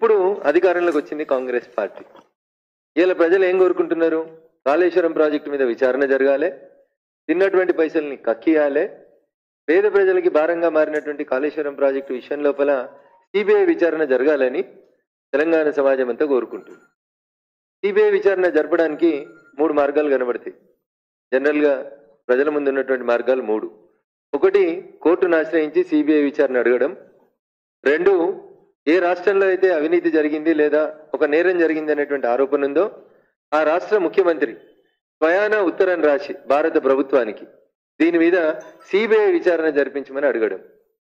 ఇప్పుడు అధికారంలోకి వచ్చింది కాంగ్రెస్ పార్టీ ఇలా ప్రజలు ఏం కోరుకుంటున్నారు కాళేశ్వరం ప్రాజెక్టు మీద విచారణ జరగాలి తిన్నటువంటి పైసల్ని కక్కియాలి పేద ప్రజలకి భారంగా మారినటువంటి కాళేశ్వరం ప్రాజెక్టు విషయం లోపల సిబిఐ విచారణ జరగాలని తెలంగాణ సమాజం అంతా కోరుకుంటుంది సిబిఐ విచారణ జరపడానికి మూడు మార్గాలు కనబడతాయి జనరల్గా ప్రజల ముందు ఉన్నటువంటి మార్గాలు మూడు ఒకటి కోర్టును ఆశ్రయించి సిబిఐ విచారణ అడగడం రెండు ఏ రాష్ట్రంలో అయితే అవినీతి జరిగింది లేదా ఒక నేరం జరిగింది అనేటువంటి ఆరోపణ ఉందో ఆ రాష్ట్ర ముఖ్యమంత్రి స్వయాన ఉత్తరం రాసి భారత ప్రభుత్వానికి దీని మీద సిబిఐ విచారణ జరిపించమని అడగడం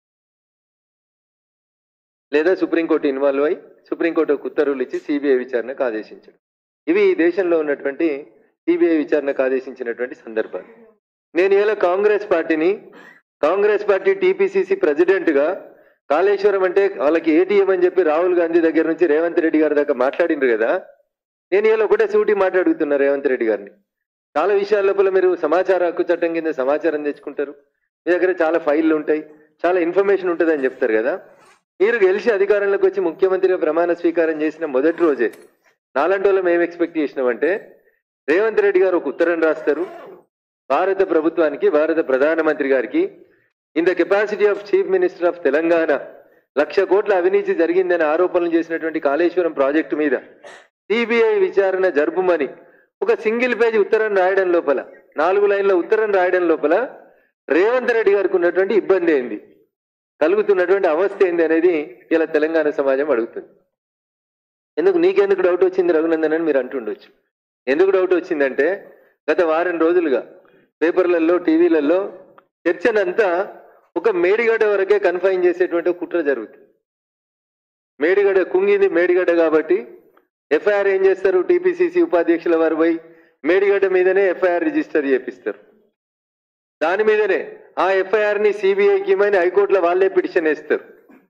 లేదా సుప్రీంకోర్టు ఇన్వాల్వ్ అయి సుప్రీంకోర్టు ఒక ఉత్తర్వులు ఇచ్చి సిబిఐ విచారణకు ఆదేశించడం ఇవి ఈ దేశంలో ఉన్నటువంటి సిబిఐ విచారణకు ఆదేశించినటువంటి సందర్భాలు నేను ఇలా కాంగ్రెస్ పార్టీని కాంగ్రెస్ పార్టీ టీపీసీసీ ప్రెసిడెంట్గా కాళేశ్వరం అంటే వాళ్ళకి ఏటీఎం అని చెప్పి రాహుల్ గాంధీ దగ్గర నుంచి రేవంత్ రెడ్డి గారి దాకా మాట్లాడిండ్రు కదా నేను ఇలా ఒకటే సూటి మాట్లాడుతున్నా రేవంత్ రెడ్డి గారిని చాలా విషయాల లోపల మీరు సమాచార హక్కు చట్టం కింద సమాచారం తెచ్చుకుంటారు మీ దగ్గర చాలా ఫైళ్ళు ఉంటాయి చాలా ఇన్ఫర్మేషన్ ఉంటుంది అని చెప్తారు కదా మీరు గెలిచి అధికారంలోకి వచ్చి ముఖ్యమంత్రిగా ప్రమాణ స్వీకారం చేసిన మొదటి రోజే నాలంటి వాళ్ళం ఏం ఎక్స్పెక్ట్ చేసినామంటే రేవంత్ రెడ్డి గారు ఒక ఉత్తరం రాస్తారు భారత ప్రభుత్వానికి భారత ప్రధానమంత్రి గారికి in the capacity of chief minister of Telangana lakh కోట్ల అవినీతి జరిగిందని ఆరోపణలు చేసినటువంటి కాళేశ్వరం ప్రాజెక్టు మీద సిబిఐ విచారణ జరుపుమని ఒక సింగిల్ పేజీ ఉత్తరం రాయడం లోపల నాలుగు లైన్ల ఉత్తరం రాయడం లోపల రేవంత్ రెడ్డి గారికి ఉన్నటువంటి ఇబ్బంది ఏంది కలుగుతున్నటువంటి అవస్థ ఏంది అనేది ఇలా తెలంగాణ సమాజం అడుగుతుంది ఎందుకు నీకెందుకు డౌట్ వచ్చింది రఘునందన్ అని మీరు అంటుండొచ్చు ఎందుకు డౌట్ వచ్చిందంటే గత వారం రోజులుగా పేపర్లలో టీవీలలో చర్చనంతా ఒక మేడిగడ్డ వరకే కన్ఫైన్ చేసేటువంటి ఒక కుట్ర జరుగుతుంది మేడిగడ్డ కుంగింది మేడిగడ్డ కాబట్టి ఎఫ్ఐఆర్ ఏం చేస్తారు టీపీసీసీ ఉపాధ్యక్షుల వారు పోయి మేడిగడ్డ మీదనే ఎఫ్ఐఆర్ రిజిస్టర్ చేపిస్తారు దాని మీదనే ఆ ఎఫ్ఐఆర్ ని సిబిఐకి ఇమ్మని హైకోర్టులో వాళ్ళే పిటిషన్ వేస్తారు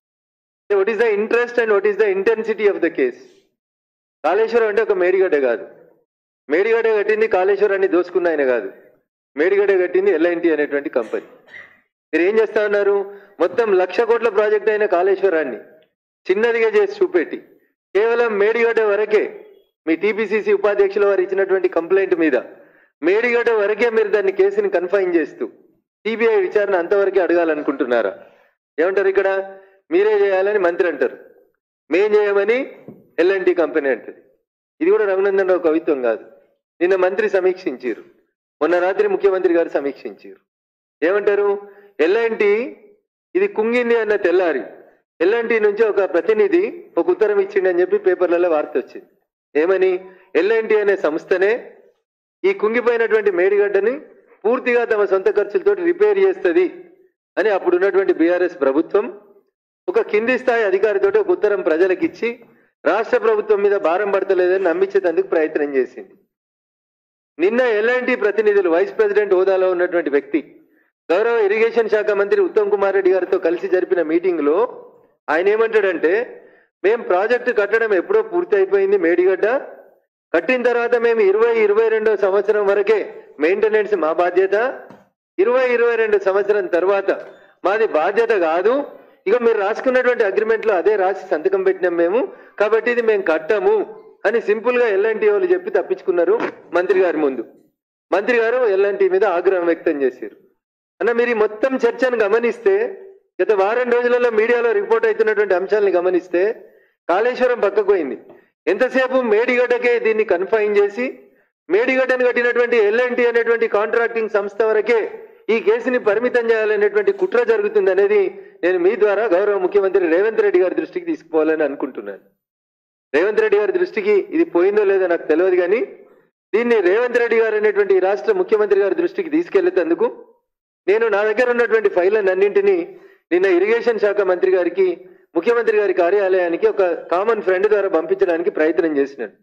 what is the interest and what is the intensity of the case Kaleshwaram అంటే ఒక మేడిగడ్డ కాదు మేడిగడ్డ కట్టింది కాళేశ్వరాన్ని దోసుకున్న ఆయన కాదు మేడిగడ్డ కట్టింది ఎల్ఐన్టీ అనేటువంటి కంపెనీ మీరు ఏం చేస్తా ఉన్నారు మొత్తం లక్ష కోట్ల ప్రాజెక్ట్ అయిన కాళేశ్వరాన్ని చిన్నదిగా చేసి చూపెట్టి కేవలం మేడిగడ్డ వరకే మీ టీపీసీసీ ఉపాధ్యక్షుల వారు ఇచ్చినటువంటి కంప్లైంట్ మీద మేడిగడ్డ వరకే మీరు దాన్ని కేసుని కన్ఫైన్ చేస్తూ సిబిఐ విచారణ అంతవరకే అడగాలనుకుంటున్నారా ఏమంటారు ఇక్కడ మీరే చేయాలని మంత్రి అంటారు మేం చేయమని ఎల్ఎన్టీ కంపెనీ అంటది ఇది కూడా రఘునందన్ రావు కవిత్వం కాదు నిన్న మంత్రి సమీక్షించారు మొన్న రాత్రి ముఖ్యమంత్రి గారు సమీక్షించారు ఏమంటారు ఎల్ఎన్టీ ఇది కుంగింది అన్న తెల్లారి ఎల్ఎన్టీ నుంచి ఒక ప్రతినిధి ఒక ఉత్తరం ఇచ్చిండని చెప్పి పేపర్లలో వార్త వచ్చింది ఏమని ఎల్ఎన్టీ అనే సంస్థనే ఈ కుంగిపోయినటువంటి మేడిగడ్డని పూర్తిగా తమ సొంత ఖర్చులతో రిపేర్ చేస్తుంది అని అప్పుడు ఉన్నటువంటి బీఆర్ఎస్ ప్రభుత్వం ఒక కింది స్థాయి అధికారితోటి ఒక ఉత్తరం ప్రజలకు ఇచ్చి రాష్ట్ర ప్రభుత్వం మీద భారం పడతలేదని నమ్మించేందుకు ప్రయత్నం చేసింది నిన్న ఎల్ఎన్టీ ప్రతినిధులు వైస్ ప్రెసిడెంట్ హోదాలో ఉన్నటువంటి వ్యక్తి గౌరవ ఇరిగేషన్ శాఖ మంత్రి ఉత్తమ్ కుమార్ రెడ్డి గారితో కలిసి జరిపిన మీటింగ్ లో ఆయన ఏమంటాడంటే మేం ప్రాజెక్టు కట్టడం ఎప్పుడో పూర్తి అయిపోయింది మేడిగడ్డ కట్టిన తర్వాత మేము ఇరవై ఇరవై రెండో సంవత్సరం వరకే మెయింటెనెన్స్ మా బాధ్యత ఇరవై ఇరవై రెండు సంవత్సరం తర్వాత మాది బాధ్యత కాదు ఇక మీరు రాసుకున్నటువంటి అగ్రిమెంట్ లో అదే రాసి సంతకం పెట్టినాం మేము కాబట్టి ఇది మేము కట్టము అని సింపుల్ గా ఎల్ఎన్టీ వాళ్ళు చెప్పి తప్పించుకున్నారు మంత్రి గారి ముందు మంత్రి గారు ఎల్ఎన్టీ మీద ఆగ్రహం వ్యక్తం చేశారు అన్న మీరు ఈ మొత్తం చర్చను గమనిస్తే గత వారం రోజులలో మీడియాలో రిపోర్ట్ అవుతున్నటువంటి అంశాలను గమనిస్తే కాళేశ్వరం పక్కకు పోయింది ఎంతసేపు మేడిగడ్డకే దీన్ని కన్ఫైన్ చేసి మేడిగడ్డను కట్టినటువంటి ఎల్ఎన్టీ అనేటువంటి కాంట్రాక్టింగ్ సంస్థ వరకే ఈ కేసుని పరిమితం చేయాలనేటువంటి కుట్ర జరుగుతుంది అనేది నేను మీ ద్వారా గౌరవ ముఖ్యమంత్రి రేవంత్ రెడ్డి గారి దృష్టికి తీసుకుపోవాలని అనుకుంటున్నాను రేవంత్ రెడ్డి గారి దృష్టికి ఇది పోయిందో లేదో నాకు తెలియదు కానీ దీన్ని రేవంత్ రెడ్డి గారు అనేటువంటి ఈ రాష్ట్ర ముఖ్యమంత్రి గారి దృష్టికి తీసుకెళ్లేందుకు నేను నా దగ్గర ఉన్నటువంటి ఫైళ్ళని అన్నింటినీ నిన్న ఇరిగేషన్ శాఖ మంత్రి గారికి ముఖ్యమంత్రి గారి కార్యాలయానికి ఒక కామన్ ఫ్రెండ్ ద్వారా పంపించడానికి ప్రయత్నం చేసినాను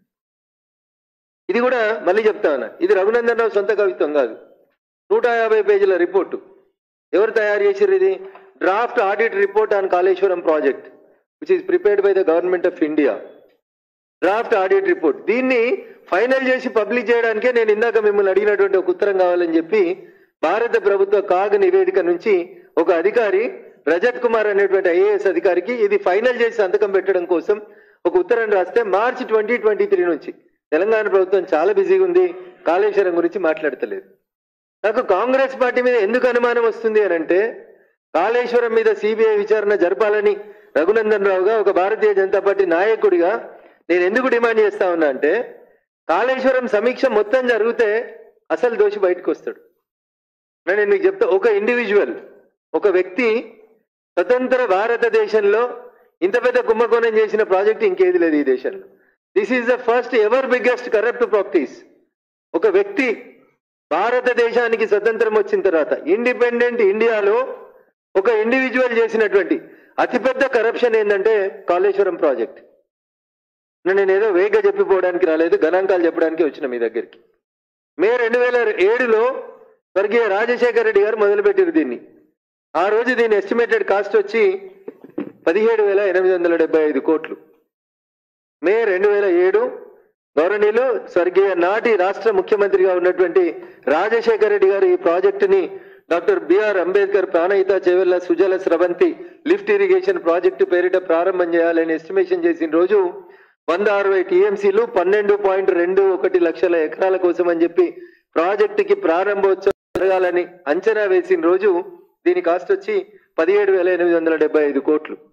ఇది కూడా మళ్ళీ చెప్తా ఉన్నా ఇది రఘునందన్ రావు సొంత కవిత్వం కాదు నూట యాభై పేజీల రిపోర్టు ఎవరు తయారు చేసిర్రు ఇది draft audit report on Kaleshwaram project which is prepared by the government of India draft audit report దీన్ని ఫైనల్ చేసి పబ్లిక్ చేయడానికే నేను ఇందాక మిమ్మల్ని అడిగినటువంటి ఒక ఉత్తరం కావాలని చెప్పి భారత ప్రభుత్వ కాగ్ నివేదిక నుంచి ఒక అధికారి రజత్ కుమార్ అనేటువంటి ఐఏఎస్ అధికారికి ఇది ఫైనల్ చేసి సంతకం పెట్టడం కోసం ఒక ఉత్తరం రాస్తే మార్చి ట్వంటీ ట్వంటీ త్రీ నుంచి తెలంగాణ ప్రభుత్వం చాలా బిజీగా ఉంది కాళేశ్వరం గురించి మాట్లాడతలేదు నాకు కాంగ్రెస్ పార్టీ మీద ఎందుకు అనుమానం వస్తుంది అని అంటే కాళేశ్వరం మీద సిబిఐ విచారణ జరపాలని రఘునందన్ రావుగా ఒక భారతీయ జనతా పార్టీ నాయకుడిగా నేను ఎందుకు డిమాండ్ చేస్తా ఉన్నా అంటే కాళేశ్వరం సమీక్ష మొత్తం జరిగితే అసలు దోషి బయటకు వస్తాడు నేను మీకు చెప్తా ఒక ఇండివిజువల్ ఒక వ్యక్తి స్వతంత్ర భారతదేశంలో ఇంత పెద్ద కుంభకోణం చేసిన ప్రాజెక్ట్ ఇంకేది లేదు ఈ దేశంలో this is the first ever biggest corrupt practice ఒక వ్యక్తి భారతదేశానికి స్వతంత్రం వచ్చిన తర్వాత ఇండిపెండెంట్ ఇండియాలో ఒక ఇండివిజువల్ చేసినటువంటి అతిపెద్ద కరప్షన్ ఏంటంటే కాళేశ్వరం ప్రాజెక్ట్ నేను ఏదో వేగ చెప్పిపోవడానికి రాలేదు గణాంకాలు చెప్పడానికి వచ్చిన మీ దగ్గరికి మే రెండు వేల ఏడులో స్వర్గీయ రాజశేఖర రెడ్డి గారు మొదలుపెట్టారు దీన్ని ఆ రోజు దీని ఎస్టిమేటెడ్ కాస్ట్ వచ్చి పదిహేడు వేల ఎనిమిది వందల డెబ్బై ఐదు కోట్లు మే రెండు వేల ఏడు గౌరవనీయులు స్వర్గీయ నాటి రాష్ట్ర ముఖ్యమంత్రిగా ఉన్నటువంటి రాజశేఖర రెడ్డి గారు ఈ ప్రాజెక్టుని doctor B R Ambedkar Pranahita Chevella Sujala Sravanthi lift irrigation project పేరిట ప్రారంభం చేయాలని ఎస్టిమేషన్ చేసిన రోజు వంద అరవై టీఎంసీలు పన్నెండు పాయింట్ రెండు ఒకటి లక్షల ఎకరాల కోసం అని చెప్పి ప్రాజెక్టుకి ప్రారంభోత్సవం జరగాలని అంచనా వేసిన రోజు దీని కాస్ట్ వచ్చి పదిహేడు వేల ఎనిమిది వందల డెబ్బై ఐదు కోట్లు